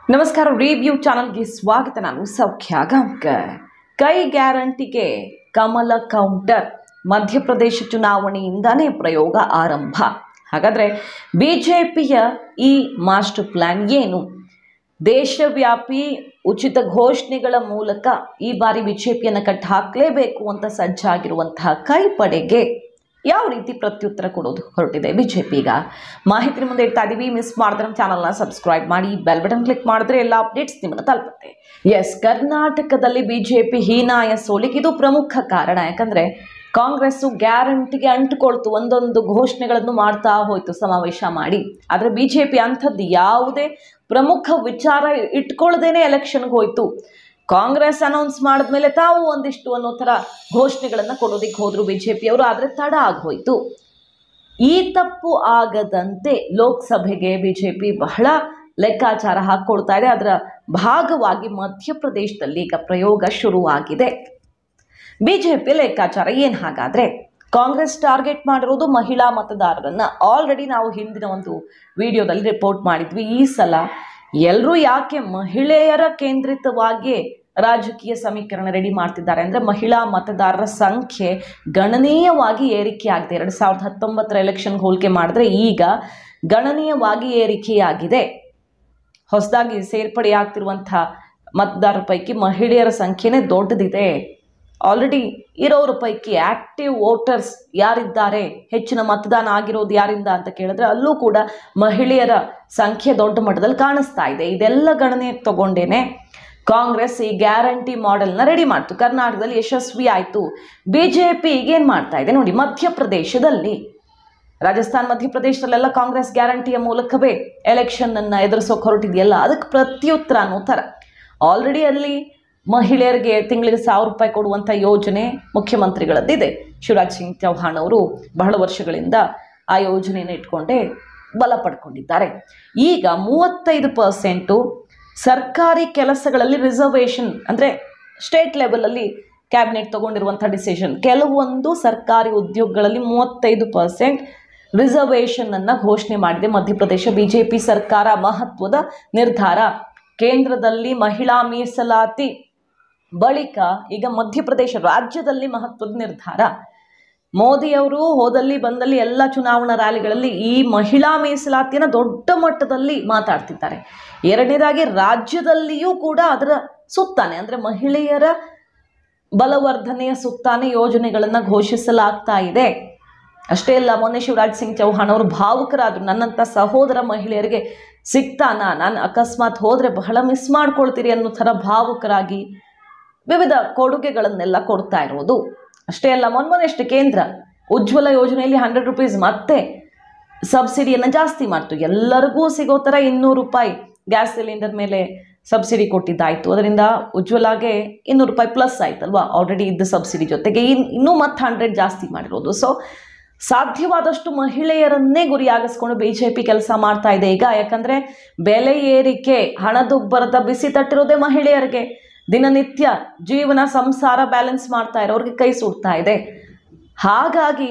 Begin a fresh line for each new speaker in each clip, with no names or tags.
ನಮಸ್ಕಾರ ರಿವ್ಯೂ ಚಾನಲ್ಗೆ ಸ್ವಾಗತ ನಾನು ಸೌಖ್ಯ ಗಾಂವ್ಕರ್ ಕೈ ಗ್ಯಾರಂಟಿಗೆ ಕಮಲ ಕೌಂಟರ್ ಮಧ್ಯಪ್ರದೇಶ ಚುನಾವಣೆಯಿಂದನೇ ಪ್ರಯೋಗ ಆರಂಭ ಹಾಗಾದರೆ ಬಿ ಜೆ ಪಿಯ ಈ ಮಾಸ್ಟರ್ ಪ್ಲ್ಯಾನ್ ಏನು ದೇಶವ್ಯಾಪಿ ಉಚಿತ ಘೋಷಣೆಗಳ ಮೂಲಕ ಈ ಬಾರಿ ಬಿ ಜೆ ಪಿಯನ್ನು ಕಟ್ಟಿ ಹಾಕಲೇಬೇಕು ಅಂತ ಸಜ್ಜಾಗಿರುವಂತಹ ಕೈಪಡೆಗೆ ಯಾವ ರೀತಿ ಪ್ರತ್ಯುತ್ತರ ಕೊಡೋದು ಹೊರಟಿದೆ ಬಿ ಜೆ ಪಿ ಈಗ ಮಾಹಿತಿ ಮುಂದೆ ಇಡ್ತಾ ಇದ್ದೀವಿ ಮಿಸ್ ಮಾಡಿದ್ರೆ ನಮ್ಮ ಚಾನಲ್ನ ಸಬ್ಸ್ಕ್ರೈಬ್ ಮಾಡಿ ಬೆಲ್ ಬಟನ್ ಕ್ಲಿಕ್ ಮಾಡಿದ್ರೆ ಎಲ್ಲ ಅಪ್ಡೇಟ್ಸ್ ನಿಮ್ಮನ್ನು ತಲುಪುತ್ತೆ ಎಸ್ ಕರ್ನಾಟಕದಲ್ಲಿ ಬಿ ಜೆ ಪಿ ಹೀನಾಯ ಸೋಲಿಗೆ ಇದು ಪ್ರಮುಖ ಕಾರಣ ಯಾಕಂದರೆ ಕಾಂಗ್ರೆಸ್ಸು ಗ್ಯಾರಂಟಿಗೆ ಅಂಟುಕೊಳ್ತು ಒಂದೊಂದು ಘೋಷಣೆಗಳನ್ನು ಮಾಡ್ತಾ ಹೋಯಿತು ಸಮಾವೇಶ ಮಾಡಿ ಆದರೆ ಬಿ ಜೆ ಪಿ ಅಂಥದ್ದು ಯಾವುದೇ ಪ್ರಮುಖ ವಿಚಾರ ಇಟ್ಕೊಳ್ಳದೇನೆ ಎಲೆಕ್ಷನ್ಗೆ ಹೋಯಿತು ಕಾಂಗ್ರೆಸ್ ಅನೌನ್ಸ್ ಮಾಡಿದ್ಮೇಲೆ ತಾವು ಒಂದಿಷ್ಟು ಅನ್ನೋ ಥರ ಘೋಷಣೆಗಳನ್ನು ಕೊಡೋದಕ್ಕೆ ಹೋದರು ಬಿ ಜೆ ಪಿಯವರು ಆದರೆ ತಡ ಆಗೋಯ್ತು ಈ ತಪ್ಪು ಆಗದಂತೆ ಲೋಕಸಭೆಗೆ ಬಿ ಜೆ ಪಿ ಬಹಳ ಲೆಕ್ಕಾಚಾರ ಹಾಕ್ಕೊಳ್ತಾ ಇದೆ ಅದರ ಭಾಗವಾಗಿ ಮಧ್ಯಪ್ರದೇಶದಲ್ಲಿ ಈಗ ಪ್ರಯೋಗ ಶುರುವಾಗಿದೆ ಬಿ ಜೆ ಪಿ ಲೆಕ್ಕಾಚಾರ ಏನು ಹಾಗಾದರೆ ಕಾಂಗ್ರೆಸ್ ಟಾರ್ಗೆಟ್ ಮಾಡಿರೋದು ಮಹಿಳಾ ಮತದಾರರನ್ನು ಆಲ್ರೆಡಿ ನಾವು ಹಿಂದಿನ ಒಂದು ವಿಡಿಯೋದಲ್ಲಿ ರಿಪೋರ್ಟ್ ಮಾಡಿದ್ವಿ ಈ ಸಲ ಎಲ್ಲರೂ ಯಾಕೆ ಮಹಿಳೆಯರ ಕೇಂದ್ರಿತವಾಗಿ ರಾಜಕೀಯ ಸಮೀಕರಣ ರೆಡಿ ಮಾಡ್ತಿದ್ದಾರೆ ಅಂದರೆ ಮಹಿಳಾ ಮತದಾರರ ಸಂಖ್ಯೆ ಗಣನೀಯವಾಗಿ ಏರಿಕೆ ಆಗಿದೆ ಎರಡು ಸಾವಿರದ ಹತ್ತೊಂಬತ್ತರ ಎಲೆಕ್ಷನ್ಗೆ ಹೋಲಿಕೆ ಮಾಡಿದ್ರೆ ಈಗ ಗಣನೀಯವಾಗಿ ಏರಿಕೆಯಾಗಿದೆ ಹೊಸದಾಗಿ ಸೇರ್ಪಡೆಯಾಗ್ತಿರುವಂಥ ಮತದಾರರ ಪೈಕಿ ಮಹಿಳೆಯರ ಸಂಖ್ಯೆನೇ ದೊಡ್ಡದಿದೆ ಆಲ್ರೆಡಿ ಇರೋರ ಪೈಕಿ ಆ್ಯಕ್ಟಿವ್ ವೋಟರ್ಸ್ ಯಾರಿದ್ದಾರೆ ಹೆಚ್ಚಿನ ಮತದಾನ ಆಗಿರೋದು ಯಾರಿಂದ ಅಂತ ಕೇಳಿದ್ರೆ ಅಲ್ಲೂ ಕೂಡ ಮಹಿಳೆಯರ ಸಂಖ್ಯೆ ದೊಡ್ಡ ಮಟ್ಟದಲ್ಲಿ ಕಾಣಿಸ್ತಾ ಇದೆ ಇದೆಲ್ಲ ಗಣನೆಗೆ ತಗೊಂಡೇನೆ ಕಾಂಗ್ರೆಸ್ ಈ ಗ್ಯಾರಂಟಿ ಮಾಡೆಲ್ನ ರೆಡಿ ಮಾಡ್ತು ಕರ್ನಾಟಕದಲ್ಲಿ ಯಶಸ್ವಿ ಆಯಿತು ಬಿ ಜೆ ಪಿ ಈಗೇನು ಮಾಡ್ತಾ ಇದೆ ನೋಡಿ ಮಧ್ಯಪ್ರದೇಶದಲ್ಲಿ ರಾಜಸ್ಥಾನ್ ಮಧ್ಯಪ್ರದೇಶದಲ್ಲೆಲ್ಲ ಕಾಂಗ್ರೆಸ್ ಗ್ಯಾರಂಟಿಯ ಮೂಲಕವೇ ಎಲೆಕ್ಷನನ್ನು ಎದುರಿಸೋಕೆ ಹೊರಟಿದೆಯಲ್ಲ ಅದಕ್ಕೆ ಪ್ರತ್ಯುತ್ತರ ಅನ್ನೋ ಥರ ಆಲ್ರೆಡಿ ಅಲ್ಲಿ ಮಹಿಳೆಯರಿಗೆ ತಿಂಗಳಿಗೆ ಸಾವಿರ ರೂಪಾಯಿ ಕೊಡುವಂಥ ಯೋಜನೆ ಮುಖ್ಯಮಂತ್ರಿಗಳದ್ದಿದೆ ಶಿವರಾಜ್ ಸಿಂಗ್ ಚೌಹಾಣ್ ಅವರು ಬಹಳ ವರ್ಷಗಳಿಂದ ಆ ಯೋಜನೆಯನ್ನು ಇಟ್ಕೊಂಡೇ ಬಲ ಪಡ್ಕೊಂಡಿದ್ದಾರೆ ಈಗ ಮೂವತ್ತೈದು ಪರ್ಸೆಂಟು ಸರ್ಕಾರಿ ಕೆಲಸಗಳಲ್ಲಿ ರಿಸರ್ವೇಷನ್ ಅಂದರೆ ಸ್ಟೇಟ್ ಲೆವೆಲಲ್ಲಿ ಕ್ಯಾಬಿನೆಟ್ ತಗೊಂಡಿರುವಂಥ ಡಿಸಿಷನ್ ಕೆಲವೊಂದು ಸರ್ಕಾರಿ ಉದ್ಯೋಗಗಳಲ್ಲಿ ಮೂವತ್ತೈದು ಪರ್ಸೆಂಟ್ ರಿಸರ್ವೇಷನನ್ನು ಘೋಷಣೆ ಮಾಡಿದೆ ಮಧ್ಯಪ್ರದೇಶ ಬಿ ಜೆ ಪಿ ಸರ್ಕಾರ ಮಹತ್ವದ ನಿರ್ಧಾರ ಕೇಂದ್ರದಲ್ಲಿ ಮಹಿಳಾ ಮೀಸಲಾತಿ ಬಳಿಕ ಈಗ ಮಧ್ಯಪ್ರದೇಶ ರಾಜ್ಯದಲ್ಲಿ ಮಹತ್ವದ ನಿರ್ಧಾರ ಮೋದಿಯವರು ಹೋದಲ್ಲಿ ಬಂದಲ್ಲಿ ಎಲ್ಲ ಚುನಾವಣಾ ರ್ಯಾಲಿಗಳಲ್ಲಿ ಈ ಮಹಿಳಾ ಮೀಸಲಾತಿಯನ್ನು ದೊಡ್ಡ ಮಟ್ಟದಲ್ಲಿ ಮಾತಾಡ್ತಿದ್ದಾರೆ ಎರಡನೇದಾಗಿ ರಾಜ್ಯದಲ್ಲಿಯೂ ಕೂಡ ಅದರ ಸುತ್ತಾನೆ ಅಂದರೆ ಮಹಿಳೆಯರ ಬಲವರ್ಧನೆಯ ಸುತ್ತಾನೆ ಯೋಜನೆಗಳನ್ನು ಘೋಷಿಸಲಾಗ್ತಾ ಇದೆ ಅಷ್ಟೇ ಅಲ್ಲ ಮೊನ್ನೆ ಶಿವರಾಜ್ ಸಿಂಗ್ ಚೌಹಾಣ್ ಅವರು ಭಾವುಕರಾದರು ನನ್ನಂಥ ಸಹೋದರ ಮಹಿಳೆಯರಿಗೆ ಸಿಗ್ತಾನ ನಾನು ಅಕಸ್ಮಾತ್ ಹೋದರೆ ಬಹಳ ಮಿಸ್ ಮಾಡ್ಕೊಳ್ತೀರಿ ಅನ್ನೋ ಥರ ಭಾವುಕರಾಗಿ ವಿವಿಧ ಕೊಡುಗೆಗಳನ್ನೆಲ್ಲ ಕೊಡ್ತಾ ಇರೋದು ಅಷ್ಟೇ ಅಲ್ಲ ಮೊನ್ಮೊನೆಷ್ಟು ಕೇಂದ್ರ ಉಜ್ವಲ ಯೋಜನೆಯಲ್ಲಿ ಹಂಡ್ರೆಡ್ ರುಪೀಸ್ ಮತ್ತೆ ಸಬ್ಸಿಡಿಯನ್ನು ಜಾಸ್ತಿ ಮಾಡ್ತು ಎಲ್ಲರಿಗೂ ಸಿಗೋ ಥರ ಇನ್ನೂರು ರೂಪಾಯಿ ಗ್ಯಾಸ್ ಸಿಲಿಂಡರ್ ಮೇಲೆ ಸಬ್ಸಿಡಿ ಕೊಟ್ಟಿದ್ದಾಯಿತು ಅದರಿಂದ ಉಜ್ವಲಾಗೆ ಇನ್ನೂರು ರೂಪಾಯಿ ಪ್ಲಸ್ ಆಯ್ತಲ್ವಾ ಆಲ್ರೆಡಿ ಇದ್ದ ಸಬ್ಸಿಡಿ ಜೊತೆಗೆ ಇನ್ ಇನ್ನೂ ಮತ್ತೆ ಹಂಡ್ರೆಡ್ ಜಾಸ್ತಿ ಮಾಡಿರೋದು ಸೊ ಸಾಧ್ಯವಾದಷ್ಟು ಮಹಿಳೆಯರನ್ನೇ ಗುರಿಯಾಗಿಸ್ಕೊಂಡು ಬಿ ಜೆ ಪಿ ಕೆಲಸ ಮಾಡ್ತಾ ಇದೆ ಈಗ ಯಾಕಂದರೆ ಬೆಲೆ ಏರಿಕೆ ಹಣದುಬ್ಬರದ ಬಿಸಿ ತಟ್ಟಿರೋದೇ ಮಹಿಳೆಯರಿಗೆ ದಿನನಿತ್ಯ ಜೀವನ ಸಂಸಾರ ಬ್ಯಾಲೆನ್ಸ್ ಮಾಡ್ತಾ ಇರೋರಿಗೆ ಕೈ ಸುಡ್ತಾ ಇದೆ ಹಾಗಾಗಿ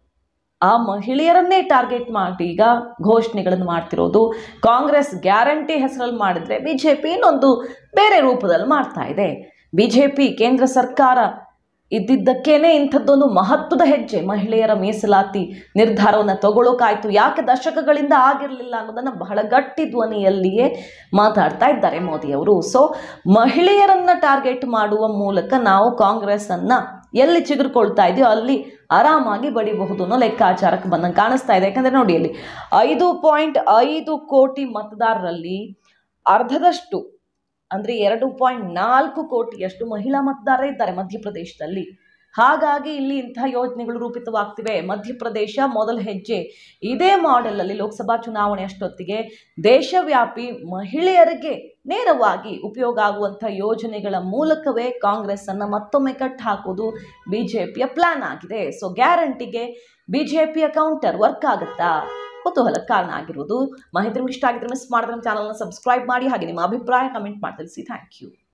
ಆ ಮಹಿಳೆಯರನ್ನೇ ಟಾರ್ಗೆಟ್ ಮಾಡಿ ಈಗ ಘೋಷಣೆಗಳನ್ನು ಮಾಡ್ತಿರೋದು ಕಾಂಗ್ರೆಸ್ ಗ್ಯಾರಂಟಿ ಹೆಸರಲ್ಲಿ ಮಾಡಿದ್ರೆ ಬಿ ಜೆ ಪಿ ಇನ್ನೊಂದು ಬೇರೆ ರೂಪದಲ್ಲಿ ಮಾಡ್ತಾ ಇದೆ ಬಿ ಜೆ ಪಿ ಕೇಂದ್ರ ಸರ್ಕಾರ ಇದ್ದಿದ್ದಕ್ಕೇನೆ ಇಂಥದ್ದೊಂದು ಮಹತ್ವದ ಹೆಜ್ಜೆ ಮಹಿಳೆಯರ ಮೀಸಲಾತಿ ನಿರ್ಧಾರವನ್ನು ತಗೊಳ್ಳೋಕಾಯ್ತು ಯಾಕೆ ದಶಕಗಳಿಂದ ಆಗಿರಲಿಲ್ಲ ಅನ್ನೋದನ್ನು ಬಹಳ ಗಟ್ಟಿ ಧ್ವನಿಯಲ್ಲಿಯೇ ಮಾತಾಡ್ತಾ ಇದ್ದಾರೆ ಮೋದಿಯವರು ಸೊ ಮಹಿಳೆಯರನ್ನು ಟಾರ್ಗೆಟ್ ಮಾಡುವ ಮೂಲಕ ನಾವು ಕಾಂಗ್ರೆಸ್ಸನ್ನು ಎಲ್ಲಿ ಚಿಗುರ್ಕೊಳ್ತಾ ಇದೆಯೋ ಅಲ್ಲಿ ಆರಾಮಾಗಿ ಬಡಿಬಹುದು ಅನ್ನೋ ಲೆಕ್ಕಾಚಾರಕ್ಕೆ ಬಂದಂಗೆ ಕಾಣಿಸ್ತಾ ಇದೆ ಯಾಕಂದರೆ ನೋಡಿ ಅಲ್ಲಿ ಐದು ಪಾಯಿಂಟ್ ಐದು ಕೋಟಿ ಮತದಾರರಲ್ಲಿ ಅರ್ಧದಷ್ಟು ಅಂದರೆ ಎರಡು ಪಾಯಿಂಟ್ ನಾಲ್ಕು ಕೋಟಿಯಷ್ಟು ಮಹಿಳಾ ಮತದಾರರೇ ಇದ್ದಾರೆ ಮಧ್ಯಪ್ರದೇಶದಲ್ಲಿ ಹಾಗಾಗಿ ಇಲ್ಲಿ ಇಂತಹ ಯೋಜನೆಗಳು ರೂಪಿತವಾಗ್ತಿವೆ ಮಧ್ಯಪ್ರದೇಶ ಮೊದಲ ಹೆಜ್ಜೆ ಇದೇ ಮಾಡೆಲಲ್ಲಿ ಲೋಕಸಭಾ ಚುನಾವಣೆ ಅಷ್ಟೊತ್ತಿಗೆ ದೇಶವ್ಯಾಪಿ ಮಹಿಳೆಯರಿಗೆ ನೇರವಾಗಿ ಉಪಯೋಗ ಆಗುವಂಥ ಯೋಜನೆಗಳ ಮೂಲಕವೇ ಕಾಂಗ್ರೆಸ್ಸನ್ನು ಮತ್ತೊಮ್ಮೆ ಕಟ್ ಹಾಕೋದು ಬಿ ಜೆ ಪಿಯ ಪ್ಲ್ಯಾನ್ ಆಗಿದೆ ಸೊ ಗ್ಯಾರಂಟಿಗೆ ಬಿ ಜೆ ಪಿಯ ಕೌಂಟರ್ ವರ್ಕ್ ಆಗುತ್ತಾ ಕುತೂಹಲಕ್ಕೆ ಕಾರಣ ಆಗಿರುವುದು ಮಾಹಿತಿ ನಿಮ್ಗೆ ಇಷ್ಟ ಆಗಿದ್ರೆ ಮಿಸ್ ಮಾಡಿದ್ರೆ ನಮ್ಮ ಚಾನಲ್ನ ಸಬ್ಸ್ಕ್ರೈಬ್ ಮಾಡಿ ಹಾಗೆ ನಿಮ್ಮ ಅಭಿಪ್ರಾಯ ಕಮೆಂಟ್ ಮಾಡಿ ತಿಳಿಸಿ ಥ್ಯಾಂಕ್ ಯು